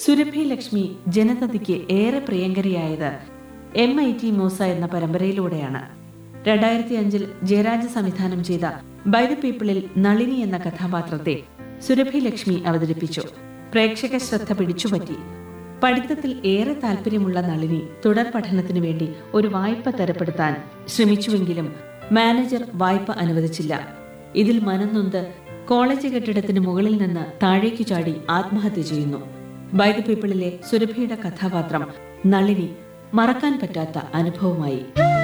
സുരഭി ലക്ഷ്മി ജനതയ്ക്ക് ഏറെ പ്രിയങ്കരിയായത് എം ഐ ടി മൂസ എന്ന പരമ്പരയിലൂടെയാണ് രണ്ടായിരത്തി അഞ്ചിൽ ജയരാജ് സംവിധാനം ചെയ്ത ബൈ ദ പീപ്പിളിൽ നളിനി എന്ന കഥാപാത്രത്തെ സുരഭി ലക്ഷ്മി അവതരിപ്പിച്ചു പ്രേക്ഷക ശ്രദ്ധ പിടിച്ചുപറ്റി പഠിത്തത്തിൽ ഏറെ താല്പര്യമുള്ള നളിനി തുടർ പഠനത്തിന് വേണ്ടി ഒരു വായ്പ തരപ്പെടുത്താൻ ശ്രമിച്ചുവെങ്കിലും മാനേജർ വായ്പ അനുവദിച്ചില്ല ഇതിൽ മനംനൊന്ത് കോളേജ് കെട്ടിടത്തിന് മുകളിൽ നിന്ന് താഴേക്കു ചാടി ആത്മഹത്യ ചെയ്യുന്നു ബൈ ദ പീപ്പിളിലെ സുരഭിയുടെ കഥാപാത്രം നളിനി മറക്കാൻ പറ്റാത്ത അനുഭവമായി